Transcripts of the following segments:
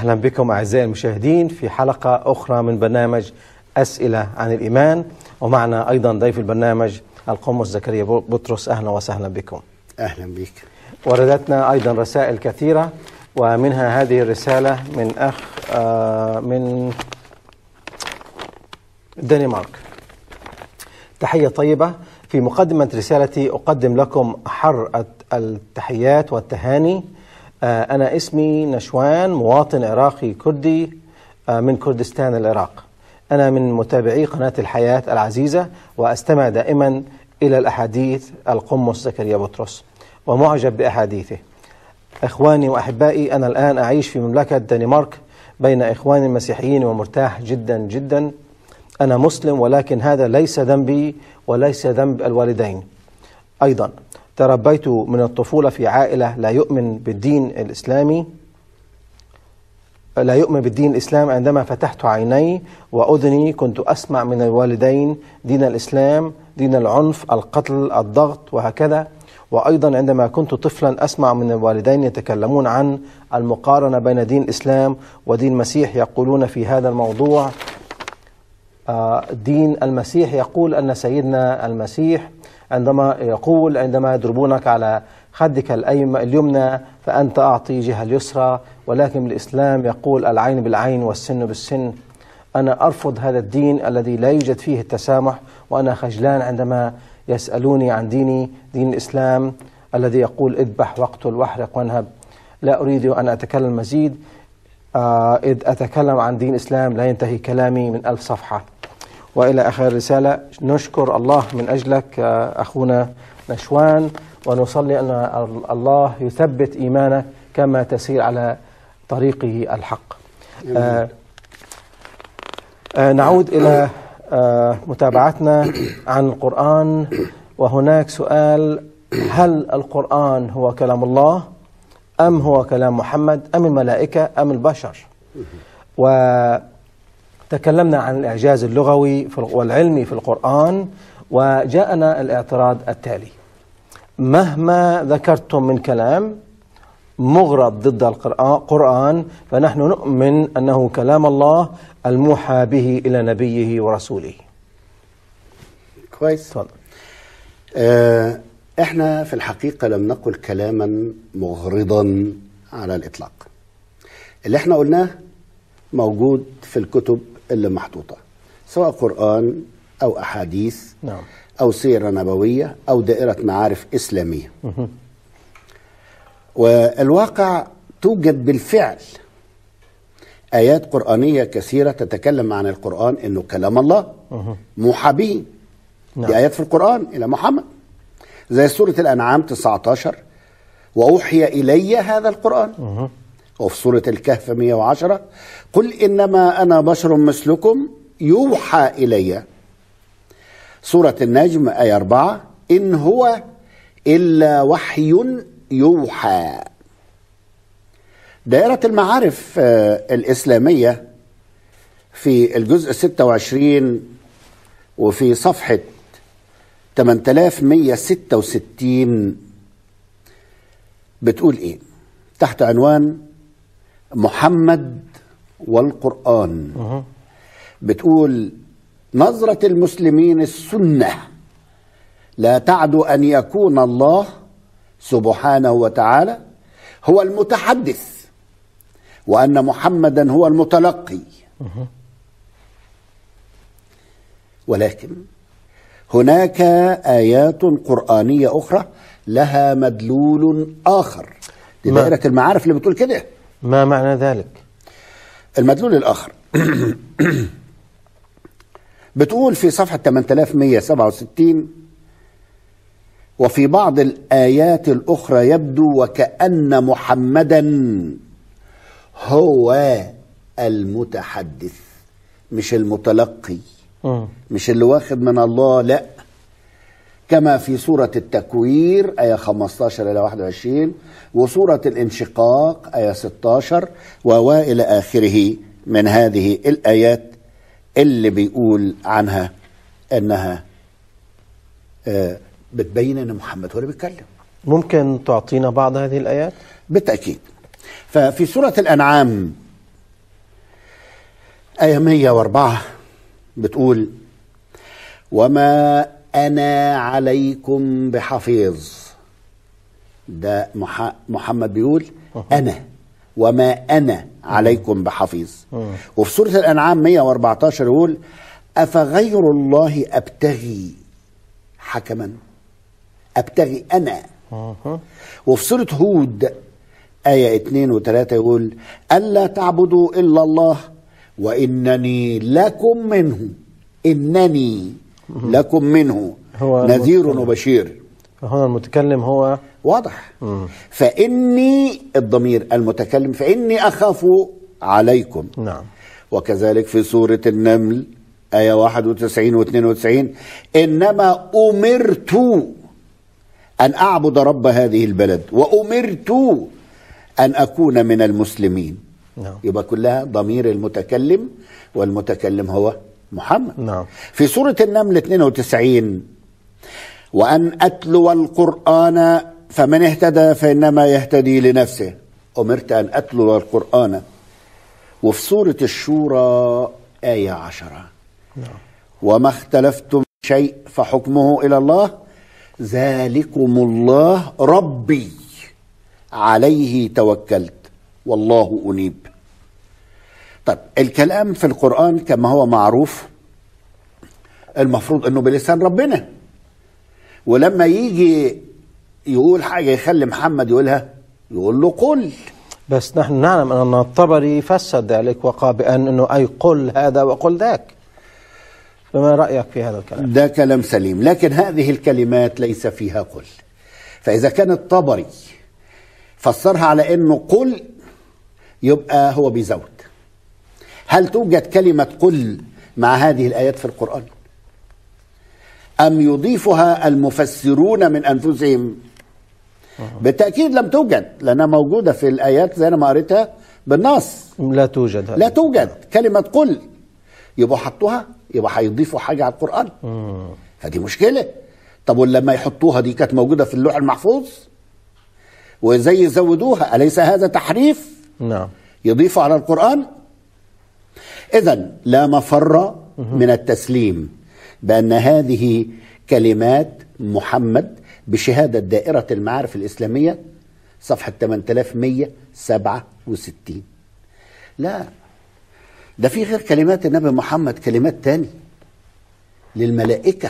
أهلا بكم أعزائي المشاهدين في حلقة أخرى من برنامج أسئلة عن الإيمان ومعنا أيضا ضيف البرنامج القمص زكريا بطرس أهلا وسهلا بكم اهلا بك وردتنا أيضا رسائل كثيرة ومنها هذه الرسالة من أخ آه، من الدنمارك تحية طيبة في مقدمة رسالتي أقدم لكم أحر التحيات والتهاني آه، أنا اسمي نشوان مواطن عراقي كردي آه، من كردستان العراق أنا من متابعي قناة الحياة العزيزة وأستمع دائما إلى الأحاديث القمص زكريا بطرس ومعجب بأحاديثه إخواني وأحبائي أنا الآن أعيش في مملكة دنمارك بين إخواني المسيحيين ومرتاح جدا جدا أنا مسلم ولكن هذا ليس ذنبي وليس ذنب الوالدين أيضا تربيت من الطفولة في عائلة لا يؤمن بالدين الإسلامي لا يؤمن بالدين الإسلام عندما فتحت عيني وأذني كنت أسمع من الوالدين دين الإسلام دين العنف القتل الضغط وهكذا وأيضا عندما كنت طفلا أسمع من الوالدين يتكلمون عن المقارنة بين دين الإسلام ودين المسيح يقولون في هذا الموضوع آه، دين المسيح يقول أن سيدنا المسيح عندما يقول عندما يضربونك على خدك الأيم اليمنى فأنت أعطي جهة اليسرى ولكن الإسلام يقول العين بالعين والسن بالسن أنا أرفض هذا الدين الذي لا يوجد فيه التسامح وأنا خجلان عندما يسألوني عن ديني دين الإسلام الذي يقول اذبح واقتل واحرق وانهب لا أريد أن أتكلم مزيد آه، إذ أتكلم عن دين الإسلام لا ينتهي كلامي من ألف صفحة وإلى آخر الرسالة نشكر الله من أجلك آه، أخونا نشوان ونصلي أن الله يثبت إيمانك كما تسير على طريقه الحق آه آه نعود إلى آه متابعتنا عن القرآن وهناك سؤال هل القرآن هو كلام الله أم هو كلام محمد أم الملائكة أم البشر وتكلمنا عن الإعجاز اللغوي والعلمي في القرآن وجاءنا الاعتراض التالي مهما ذكرتم من كلام مغرض ضد القرآن فنحن نؤمن أنه كلام الله الموحى به إلى نبيه ورسوله كويس تفضل آه احنا في الحقيقة لم نقل كلاما مغرضا على الإطلاق اللي احنا قلناه موجود في الكتب اللي محطوطة سواء قرآن أو أحاديث نعم أو سيرة نبوية أو دائرة معارف إسلامية والواقع توجد بالفعل آيات قرآنية كثيرة تتكلم عن القرآن إنه كلام الله موحى به نعم. دي آيات في القرآن إلى محمد زي سورة الأنعام 19 وأوحي إلي هذا القرآن وفي سورة الكهف 110 قل إنما أنا بشر مثلكم يوحى إلي سورة النجم آية 4 إن هو إلا وحي يوحى دائرة المعارف آه، الإسلامية في الجزء 26 وفي صفحة 8166 بتقول إيه تحت عنوان محمد والقرآن بتقول نظرة المسلمين السنة لا تعدو أن يكون الله سبحانه وتعالى هو المتحدث وأن محمدا هو المتلقي ولكن هناك آيات قرآنية أخرى لها مدلول آخر دي ما- دائرة المعارف اللي بتقول كده ما معنى ذلك المدلول الآخر بتقول في صفحة 8167 وفي بعض الآيات الأخرى يبدو وكأن محمدا هو المتحدث مش المتلقي مم. مش اللي واخد من الله لا كما في سورة التكوير آية 15 إلى 21 وسورة الانشقاق آية 16 وإلى آخره من هذه الآيات اللي بيقول عنها أنها آه، بتبين أن محمد هو اللي بيتكلم ممكن تعطينا بعض هذه الآيات بالتأكيد ففي سورة الأنعام آية 104 بتقول وما أنا عليكم بحفيظ ده مح- محمد بيقول أنا وما أنا عليكم بحفيظ وفي سورة الأنعام 114 يقول أفغير الله أبتغي حكما أبتغي أنا وفي سورة هود آية اتنين وتلاتة يقول ألا تعبدوا إلا الله وإنني لكم منه إنني لكم منه هو نذير المتكلم. وبشير هنا المتكلم هو واضح فإني الضمير المتكلم فإني أخاف عليكم نعم وكذلك في سورة النمل آية 91 و 92 إنما أمرت أن أعبد رب هذه البلد وأمرت أن أكون من المسلمين نعم. يبقى كلها ضمير المتكلم والمتكلم هو محمد نعم. في سورة النمل 92 وأن أتلو القرآن فمن اهتدى فإنما يهتدي لنفسه أمرت أن أتلو القرآن وفي سورة الشورى آية عشرة وما اختلفتم شيء فحكمه إلى الله ذلكم الله ربي عليه توكلت والله أنيب طيب الكلام في القرآن كما هو معروف المفروض أنه بلسان ربنا ولما يجي يقول حاجة يخلي محمد يقولها يقول له قل بس نحن نعلم أن الطبري فسر ذلك وقال بأن أنه أي قل هذا وقل ذاك فما رأيك في هذا الكلام ده كلام سليم لكن هذه الكلمات ليس فيها قل فإذا كان الطبري فسرها على أنه قل يبقى هو بيزود هل توجد كلمة قل مع هذه الآيات في القرآن أم يضيفها المفسرون من أنفسهم بالتأكيد لم توجد لأنها موجودة في الآيات زي ما قريتها بالنص لا توجد هذا لا توجد كلمة قل يبقوا حطوها يبقى هيضيفوا حاجة على القرآن فدي مشكلة طب ولما يحطوها دي كانت موجودة في اللوح المحفوظ وزي يزودوها أليس هذا تحريف نعم يضيفوا على القرآن إذا لا مفر من التسليم بأن هذه كلمات محمد بشهادة دائرة المعارف الإسلامية صفحة 8167 لا ده في غير كلمات النبي محمد كلمات تاني للملائكة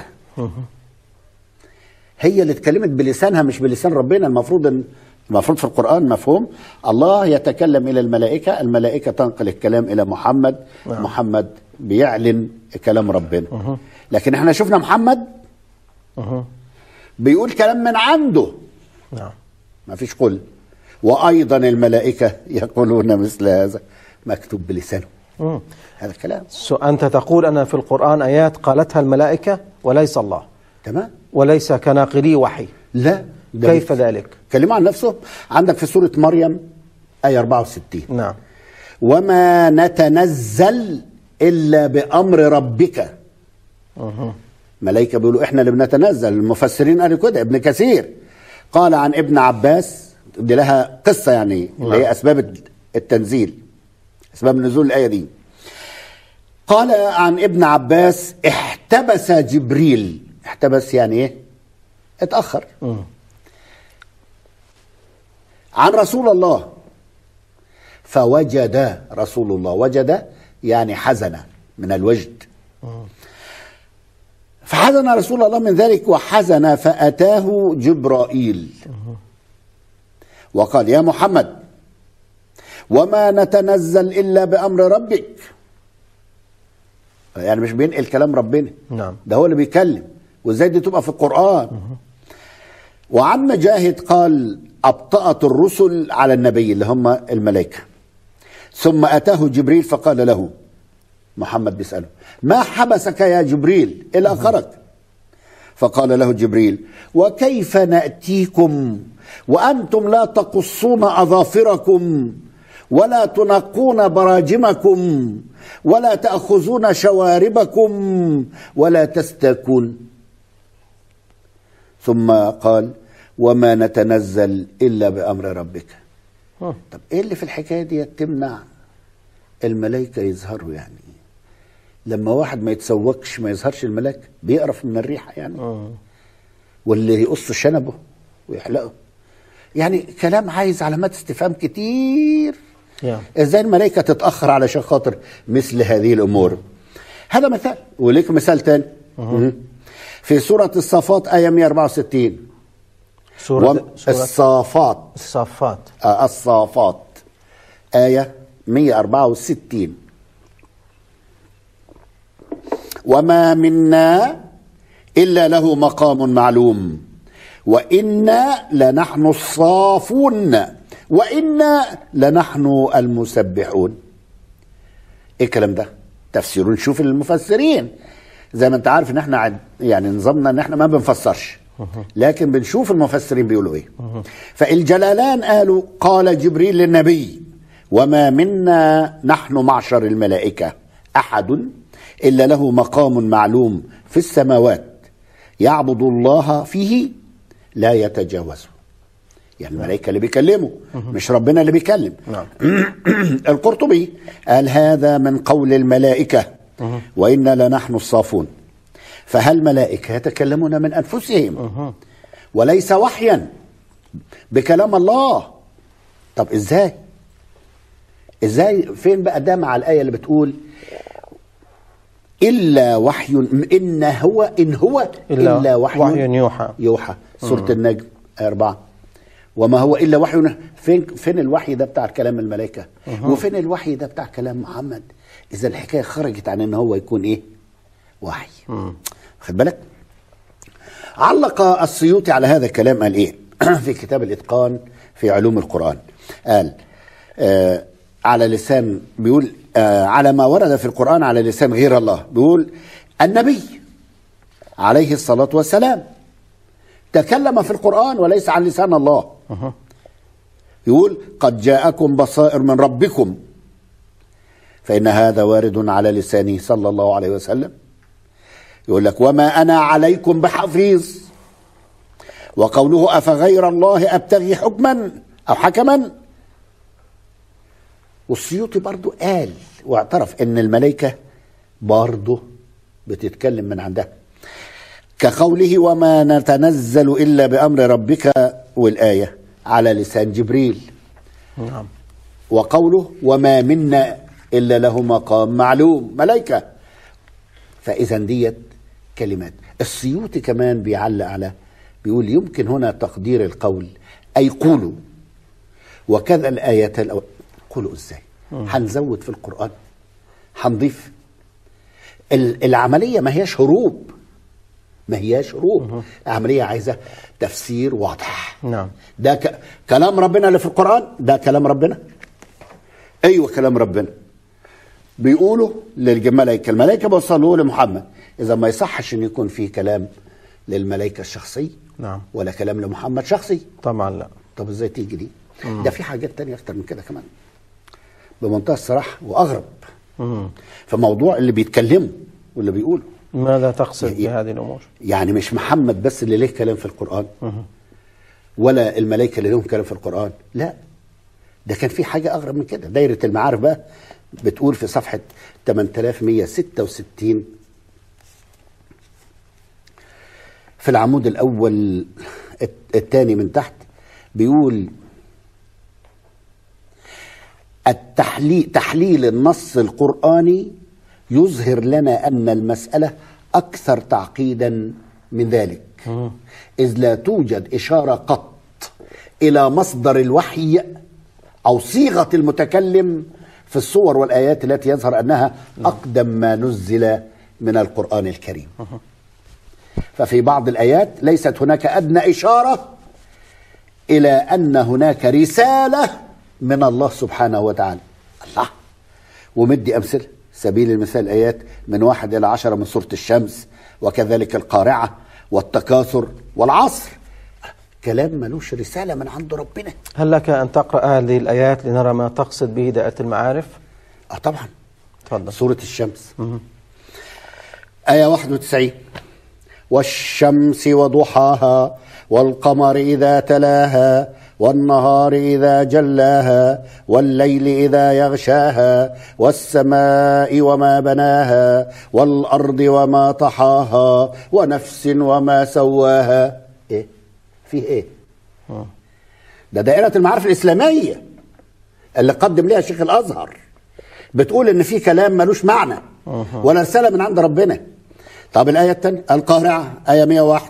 هي اللي اتكلمت بلسانها مش بلسان ربنا المفروض ان المفروض في القرآن مفهوم الله يتكلم إلى الملائكة الملائكة تنقل الكلام إلى محمد نعم. محمد بيعلن كلام ربنا لكن احنا شفنا محمد أها. بيقول كلام من عنده نعم ما فيش قل وأيضا الملائكة يقولون مثل هذا مكتوب بلسانه مم. هذا الكلام سو أنت تقول أن في القرآن آيات قالتها الملائكة وليس الله تمام وليس كناقلي وحي لا ده كيف ذلك؟ كلمة عن نفسه عندك في سورة مريم آية 64 نعم وما نتنزل إلا بأمر ربك أها. ملائكة بيقولوا إحنا اللي بنتنزل المفسرين قالوا كده ابن كثير قال عن ابن عباس دي لها قصة يعني اللي هي أسباب التنزيل أسباب نزول الآية دي قال عن ابن عباس احتبس جبريل احتبس يعني ايه اتأخر مم. عن رسول الله فوجد رسول الله وجد يعني حزن من الوجد فحزن رسول الله من ذلك وحزن فأتاه جبرائيل وقال يا محمد وما نتنزل إلا بأمر ربك يعني مش بينقل كلام ربنا نعم ده هو اللي بيتكلم وازاي دي تبقى في القرآن وعن مجاهد قال أبطأت الرسل على النبي اللي هم الملائكة ثم أتاه جبريل فقال له محمد بيسأله ما حبسك يا جبريل إلى أخرك فقال له جبريل وكيف نأتيكم وأنتم لا تقصون أظافركم ولا تنقون براجمكم ولا تأخذون شواربكم ولا تستاكون ثم قال وما نتنزل إلا بأمر ربك مم. طب إيه اللي في الحكاية دي تمنع الملائكة يظهروا يعني لما واحد ما يتسوقش ما يظهرش الملاك بيقرف من الريحه يعني واللي يقص شنبه ويحلقه يعني كلام عايز علامات استفهام كتير يا. ازاي الملائكه تتاخر علشان خاطر مثل هذه الامور هذا مثال وليك مثال تاني مهم. في سوره الصافات ايه 164 سورة وم- سورة الصافات الصافات آه، الصافات آية 164 وما منا إلا له مقام معلوم وإنا لنحن الصافون وإنا لنحن المسبحون ايه الكلام ده تفسير نشوف المفسرين زي ما انت عارف ان احنا عد يعني نظامنا ان احنا ما بنفسرش لكن بنشوف المفسرين بيقولوا ايه فالجلالان قالوا قال جبريل للنبي وما منا نحن معشر الملائكة أحد إلا له مقام معلوم في السماوات يعبد الله فيه لا يتجاوزه يعني الملائكة اللي بيكلموا مش ربنا اللي بيكلم نعم. القرطبي قال هذا من قول الملائكة وإنا لنحن الصافون فهل ملائكة يتكلمون من أنفسهم وليس وحيا بكلام الله طب إزاي إزاي فين بقى ده مع الآية اللي بتقول إلا وحي إن هو إن هو إلا إلا, وحي, وحي يوحى. يوحى سورة النجم آية أربعة وما هو إلا وحي فين فين الوحي ده بتاع كلام الملائكة وفين الوحي ده بتاع كلام محمد إذا الحكاية خرجت عن إن هو يكون إيه وحي خد بالك علق السيوطي على هذا الكلام قال ايه في كتاب الاتقان في علوم القران قال آه على لسان بيقول آه على ما ورد في القران على لسان غير الله بيقول النبي عليه الصلاه والسلام تكلم في القران وليس عن لسان الله يقول قد جاءكم بصائر من ربكم فان هذا وارد على لسانه صلى الله عليه وسلم يقول لك وما انا عليكم بحفيظ وقوله افغير الله ابتغي حكما او حكما والسيوطي برضو قال واعترف ان الملائكه برضو بتتكلم من عندها كقوله وما نتنزل الا بامر ربك والايه على لسان جبريل نعم وقوله وما منا الا له مقام معلوم ملائكه فاذا ديت كلمات السيوطي كمان بيعلق على بيقول يمكن هنا تقدير القول اي قولوا وكذا الايات الأول قولوا ازاي هنزود في القران هنضيف ال- العمليه ما هياش هروب ما هياش هروب العمليه عايزه تفسير واضح نعم ده ك... كلام ربنا اللي في القرآن ده كلام ربنا أيوة كلام ربنا بيقولوا للملائكة الملائكة بيوصلوا لمحمد إذا ما يصحش إن يكون فيه كلام للملائكة الشخصي نعم ولا كلام لمحمد شخصي طبعا لا طب إزاي تيجي دي ده في حاجات تانية أكتر من كده كمان بمنتهى الصراحة وأغرب مم. فموضوع اللي بيتكلموا واللي بيقولوا ماذا تقصد يعني- بهذه الأمور يعني مش محمد بس اللي له كلام في القرآن ولا الملائكة اللي لهم كلام في القرآن لا ده كان في حاجة أغرب من كده دايرة المعارف بقى بتقول في صفحة 8166 في العمود الأول الثاني من تحت بيقول التحليل تحليل النص القرآني يظهر لنا أن المسألة أكثر تعقيدا من ذلك إذ لا توجد إشارة قط إلى مصدر الوحي أو صيغة المتكلم في الصور والآيات التي يظهر أنها أقدم ما نزل من القرآن الكريم ففي بعض الآيات ليست هناك أدنى إشارة إلى أن هناك رسالة من الله سبحانه وتعالى الله ومدي أمثلة سبيل المثال آيات من واحد إلى عشرة من سورة الشمس وكذلك القارعة والتكاثر والعصر كلام ملوش رسالة من عند ربنا هل لك أن تقرأ هذه الآيات لنرى ما تقصد به دائرة المعارف اه طبعا تفضل سورة الشمس آية 91 والشمس وضحاها والقمر إذا تلاها والنهار إذا جلاها والليل إذا يغشاها والسماء وما بناها والأرض وما طحاها ونفس وما سواها إيه؟ فيه إيه؟ ده دائرة المعارف الإسلامية اللي قدم ليها شيخ الأزهر بتقول إن في كلام ملوش معنى ولا رسالة من عند ربنا طب الآية الثانية القارعة آية 101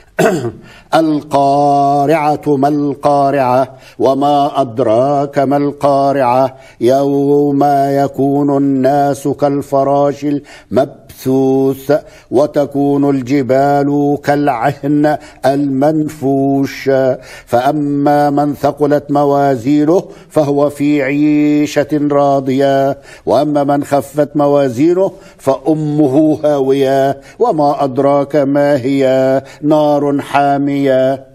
القارعة ما القارعة وما أدراك ما القارعة يوم يكون الناس كالفراش المبثوث وتكون الجبال كالعهن المنفوش فأما من ثقلت موازينه فهو في عيشة راضية وأما من خفت موازينه فأمه هاوية وما أدراك ما هي نار حامية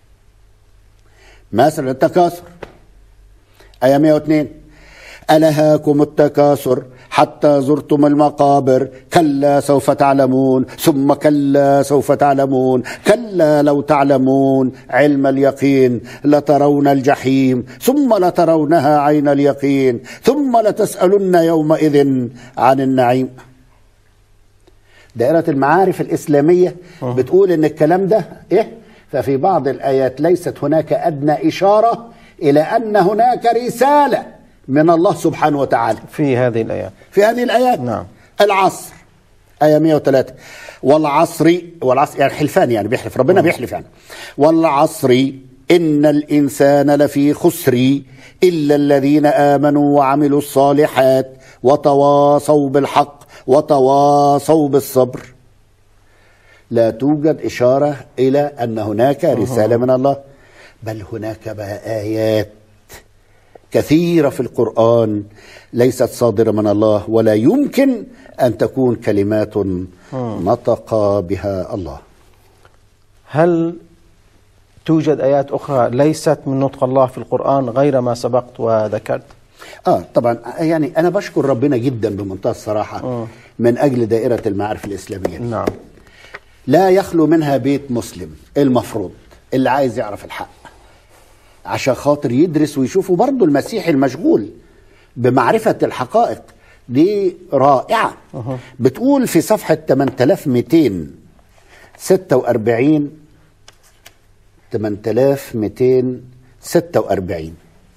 مثل التكاثر آية 102 ألهاكم التكاثر حتى زرتم المقابر كلا سوف تعلمون ثم كلا سوف تعلمون كلا لو تعلمون علم اليقين لترون الجحيم ثم لترونها عين اليقين ثم لتسألن يومئذ عن النعيم دائرة المعارف الإسلامية بتقول إن الكلام ده إيه؟ ففي بعض الآيات ليست هناك أدنى إشارة إلى أن هناك رسالة من الله سبحانه وتعالى في هذه الآيات في هذه الآيات نعم. العصر آية 103 والعصر والعصر يعني حلفان يعني بيحلف ربنا بيحلف يعني والعصر إن الإنسان لفي خسر إلا الذين آمنوا وعملوا الصالحات وتواصوا بالحق وتواصوا بالصبر لا توجد إشارة إلى أن هناك رسالة من الله بل هناك بقى آيات كثيرة في القرآن ليست صادرة من الله ولا يمكن أن تكون كلمات نطق بها الله هل توجد آيات أخرى ليست من نطق الله في القرآن غير ما سبقت وذكرت اه طبعا يعني انا بشكر ربنا جدا بمنتهى الصراحه آه. من اجل دائره المعارف الاسلاميه دي. نعم لا يخلو منها بيت مسلم المفروض اللي عايز يعرف الحق عشان خاطر يدرس ويشوفه برضه المسيحي المشغول بمعرفة الحقائق دي رائعة بتقول في صفحة 8246 8246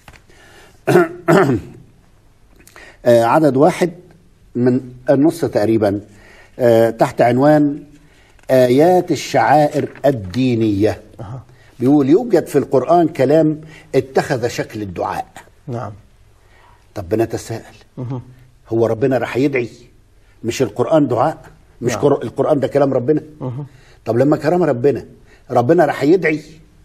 آه، عدد واحد من النص تقريبا آه، تحت عنوان آيات الشعائر الدينية بيقول يوجد في القرآن كلام اتخذ شكل الدعاء نعم طب بنتساءل هو ربنا راح يدعي مش القرآن دعاء مش نعم. قر- القرآن ده كلام ربنا طب لما كلام ربنا ربنا راح يدعي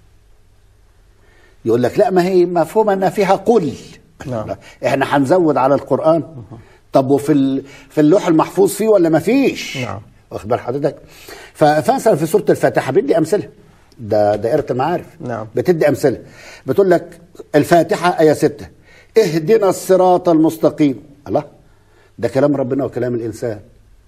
يقول لك لا ما هي مفهومة ان فيها قل نعم. احنا هنزود على القرآن طب وفي ال- في اللوح المحفوظ فيه ولا ما فيش نعم. واخد بال حضرتك ف- فمثلا في سورة الفاتحة بدي أمثلة ده دائرة المعارف نعم. بتدي أمثلة بتقول لك الفاتحة آية ستة اهدنا الصراط المستقيم الله ده كلام ربنا وكلام الإنسان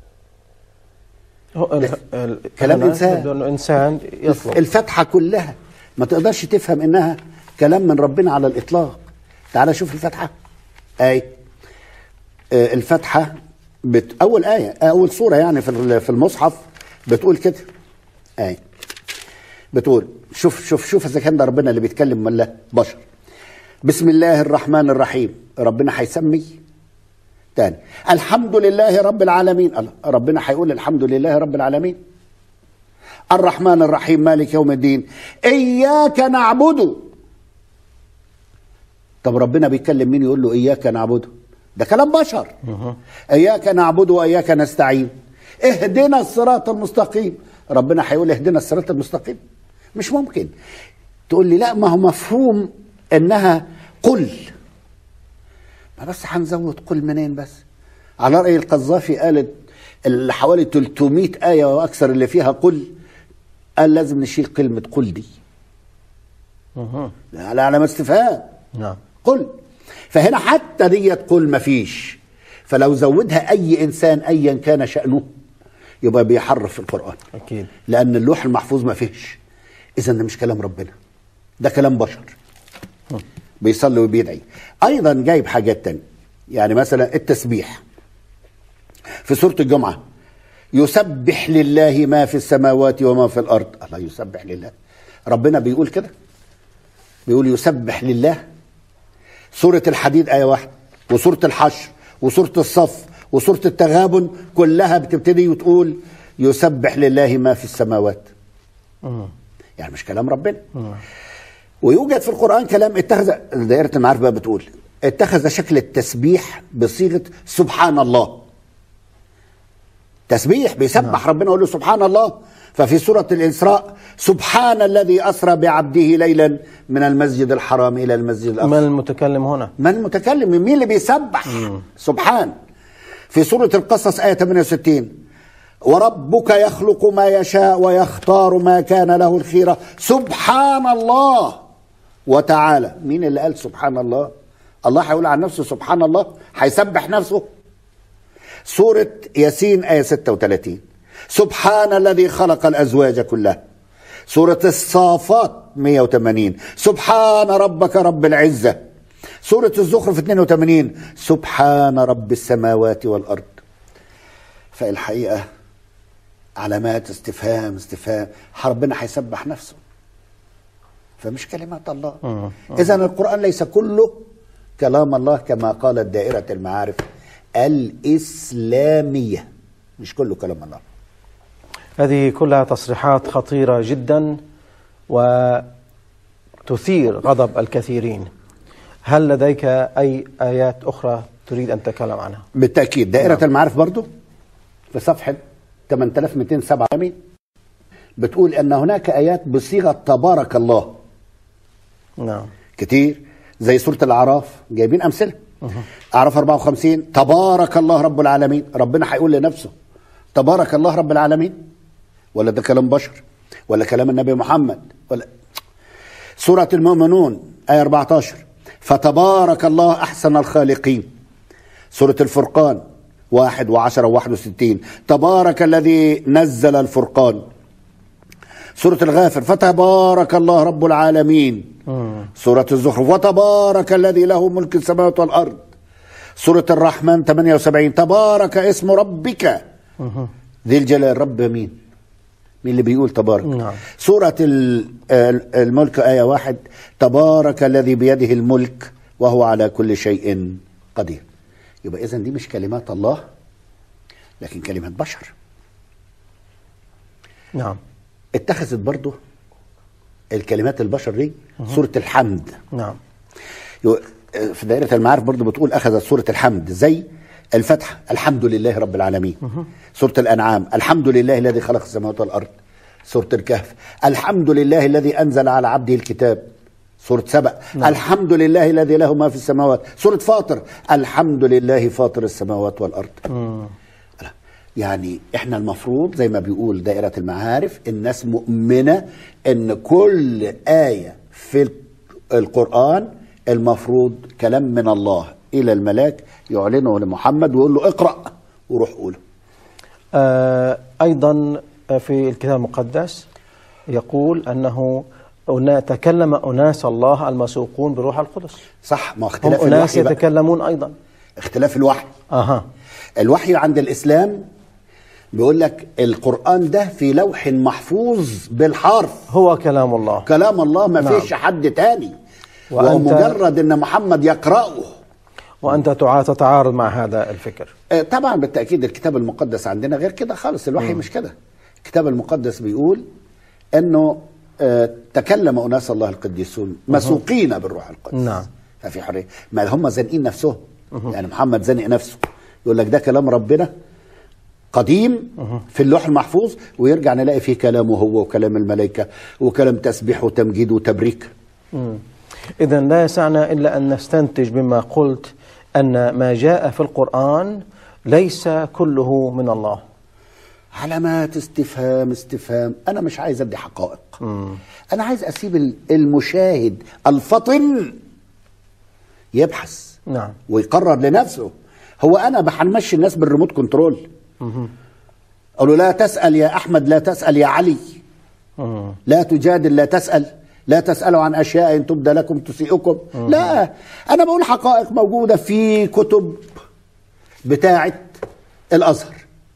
هو ال- ال- كلام هنا إنسان. يبدو أنه إنسان يطلب الفتحة كلها ما تقدرش تفهم إنها كلام من ربنا على الإطلاق تعال شوف الفتحة آية آه، الفتحة بت... أول آية أول سورة يعني في ال- في المصحف بتقول كده آية بتقول شوف شوف شوف إذا كان ده ربنا اللي بيتكلم ولا بشر بسم الله الرحمن الرحيم ربنا هيسمي تاني الحمد لله رب العالمين الله ربنا هيقول الحمد لله رب العالمين الرحمن الرحيم مالك يوم الدين إياك نعبد طب ربنا بيتكلم مين يقول له إياك نعبد ده كلام بشر إياك نعبد وإياك نستعين اهدنا الصراط المستقيم ربنا هيقول اهدنا الصراط المستقيم مش ممكن تقول لي لا ما هو مفهوم انها قل ما بس هنزود قل منين بس على رأي القذافي قالت اللي حوالي 300 آية وأكثر اللي فيها قل قال لازم نشيل كلمة قل دي مهم. على علامة استفهام نعم قل فهنا حتى ديت قل مفيش فلو زودها أي إنسان أيا كان شأنه يبقى بيحرف في القرآن أكيد لأن اللوح المحفوظ ما فيهش إذا ده مش كلام ربنا ده كلام بشر بيصلي وبيدعي أيضا جايب حاجات تانية يعني مثلا التسبيح في سورة الجمعة يسبح لله ما في السماوات وما في الأرض الله يسبح لله ربنا بيقول كده بيقول يسبح لله سورة الحديد آية واحدة وسورة الحشر وسورة الصف وسورة التغابن كلها بتبتدي وتقول يسبح لله ما في السماوات مم. يعني مش كلام ربنا ويوجد في القرآن كلام اتخذ دائرة المعارف بقى بتقول اتخذ شكل التسبيح بصيغة سبحان الله تسبيح بيسبح ربنا يقول له سبحان الله ففي سورة الإسراء سبحان الذي أسرى بعبده ليلا من المسجد الحرام إلى المسجد الأقصى من المتكلم هنا من المتكلم مين اللي بيسبح سبحان في سورة القصص آية 68 وربك يخلق ما يشاء ويختار ما كان له الخيرة سبحان الله وتعالى مين اللي قال سبحان الله الله هيقول عن نفسه سبحان الله هيسبح نفسه سورة ياسين آية 36 سبحان الذي خلق الأزواج كلها سورة الصافات 180 سبحان ربك رب العزة سورة الزخرف 82 سبحان رب السماوات والأرض فالحقيقة علامات استفهام استفهام ربنا هيسبح نفسه فمش كلمات الله إذا القرآن ليس كله كلام الله كما قالت دائرة المعارف الإسلامية مش كله كلام الله هذه كلها تصريحات خطيرة جدا وتثير غضب الكثيرين هل لديك أي آيات أخرى تريد أن تتكلم عنها بالتأكيد دائرة نعم. المعارف برضو في صفحة 8287 بتقول أن هناك آيات بصيغة تبارك الله نعم كتير زي سورة الأعراف جايبين أمثلة أعراف 54 تبارك الله رب العالمين ربنا هيقول لنفسه تبارك الله رب العالمين ولا ده كلام بشر ولا كلام النبي محمد ولا سورة المؤمنون آية 14 فتبارك الله أحسن الخالقين سورة الفرقان واحد وعشرة وواحد وستين تبارك الذي نزل الفرقان سورة الغافر فتبارك الله رب العالمين سورة الزخرف وتبارك الذي له ملك السماوات والأرض سورة الرحمن 78 تبارك اسم ربك ذي الجلال رب مين مين اللي بيقول تبارك نعم. سورة ال- ال- الملك آية واحد تبارك الذي بيده الملك وهو على كل شيء قدير يبقى إذن دي مش كلمات الله لكن كلمات بشر نعم اتخذت برضه الكلمات البشر دي سورة الحمد نعم يو- في دائرة المعارف برضو بتقول أخذت سورة الحمد زي الفتح الحمد لله رب العالمين سورة الأنعام الحمد لله الذي خلق السماوات والأرض سورة الكهف الحمد لله الذي أنزل على عبده الكتاب سورة سبأ نعم. الحمد لله الذي له ما في السماوات سورة فاطر الحمد لله فاطر السماوات والأرض لا. يعني احنا المفروض زي ما بيقول دائرة المعارف الناس مؤمنة ان كل آية في القرآن المفروض كلام من الله إلى الملاك يعلنه لمحمد ويقول له اقرأ وروح قوله آه أيضا في الكتاب المقدس يقول أنه أنا تكلم أناس الله المسوقون بروح القدس صح ما هو هم اختلاف أناس الوحي بقى. يتكلمون أيضا اختلاف الوحي أها الوحي عند الإسلام بيقول لك القرآن ده في لوح محفوظ بالحرف هو كلام الله كلام الله ما نعم. فيش حد تاني وأنت- ومجرد ان محمد يقرأه وأنت تع- تتعارض مع هذا الفكر آه، طبعا بالتاكيد الكتاب المقدس عندنا غير كده خالص الوحي مش كده الكتاب المقدس بيقول انه آه، تكلم اناس الله القديسون مسوقين بالروح القدس نعم. ففي حريه ما هم زانقين نفسهم يعني محمد زانق نفسه يقول لك ده كلام ربنا قديم في اللوح المحفوظ ويرجع نلاقي فيه كلامه هو وكلام الملائكه وكلام تسبيح وتمجيد وتبريك إذا لا يسعنا إلا أن نستنتج مما قلت أن ما جاء في القرآن ليس كله من الله علامات استفهام استفهام انا مش عايز ادي حقائق انا عايز اسيب ال- المشاهد الفطن يبحث نعم ويقرر لنفسه هو انا هنمشي الناس بالريموت كنترول قالوا لا تسأل يا أحمد لا تسأل يا علي مم. لا تجادل لا تسأل لا تسألوا عن أشياء إن تبدى لكم تسيئكم لا أنا بقول حقائق موجودة في كتب بتاعة الأزهر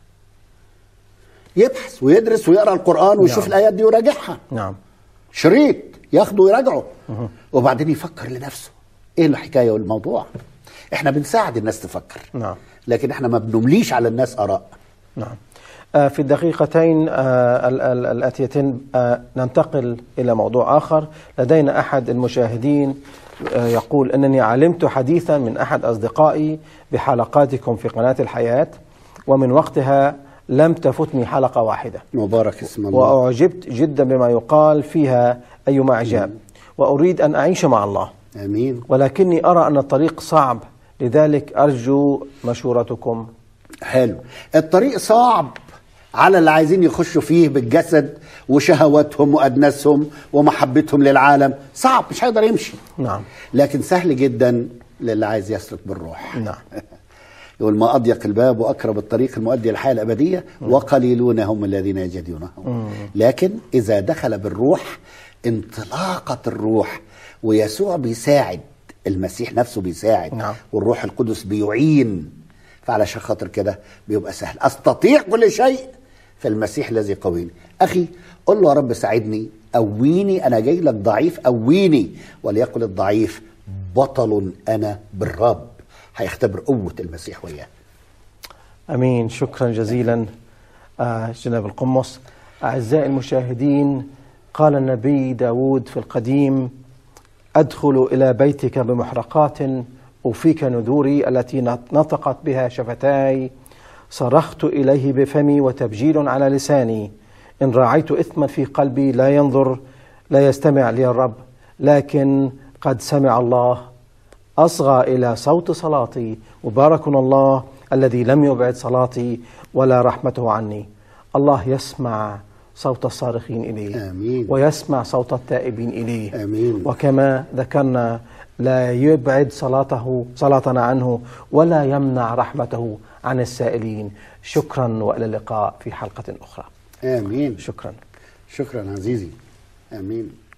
يبحث ويدرس ويقرأ القرآن ويشوف نعم. الآيات دي ويراجعها نعم شريط ياخده ويراجعه وبعدين يفكر لنفسه ايه الحكايه والموضوع احنا بنساعد الناس تفكر نعم لكن احنا ما بنمليش على الناس اراء نعم آه، في الدقيقتين آه، ال- ال- الآتيتين آه، ننتقل إلى موضوع آخر لدينا أحد المشاهدين آه، يقول أنني علمت حديثا من أحد أصدقائي بحلقاتكم في قناة الحياة ومن وقتها لم تفتني حلقة واحدة مبارك اسم الله وأعجبت جدا بما يقال فيها أيما إعجاب وأريد أن أعيش مع الله امين ولكني أرى أن الطريق صعب لذلك أرجو مشورتكم حلو الطريق صعب على اللي عايزين يخشوا فيه بالجسد وشهواتهم وادناسهم ومحبتهم للعالم صعب مش هيقدر يمشي نعم لكن سهل جدا للي عايز يسلك بالروح نعم يقول ما أضيق الباب وأقرب الطريق المؤدي للحياة الأبدية وقليلون هم الذين يجدونه لكن إذا دخل بالروح انطلاقة الروح ويسوع بيساعد المسيح نفسه بيساعد نعم. والروح القدس بيعين فعلشان خاطر كده بيبقى سهل أستطيع كل شيء في المسيح الذي قويني أخي قل له يا رب ساعدني قويني أنا جاي لك ضعيف قويني وليقل الضعيف بطل أنا بالرب هيختبر قوة المسيح وياه امين شكرا جزيلا آه، جناب القمص اعزائي المشاهدين قال النبي داود في القديم ادخل الى بيتك بمحرقات اوفيك نذوري التي نطقت بها شفتاي صرخت اليه بفمي وتبجيل على لساني ان راعيت اثما في قلبي لا ينظر لا يستمع لي الرب لكن قد سمع الله أصغى إلى صوت صلاتي مبارك الله الذي لم يبعد صلاتي ولا رحمته عني الله يسمع صوت الصارخين إليه آمين. ويسمع صوت التائبين إليه آمين. وكما ذكرنا لا يبعد صلاته صلاتنا عنه ولا يمنع رحمته عن السائلين شكرا وإلى اللقاء في حلقة أخرى آمين شكرا شكرا عزيزي آمين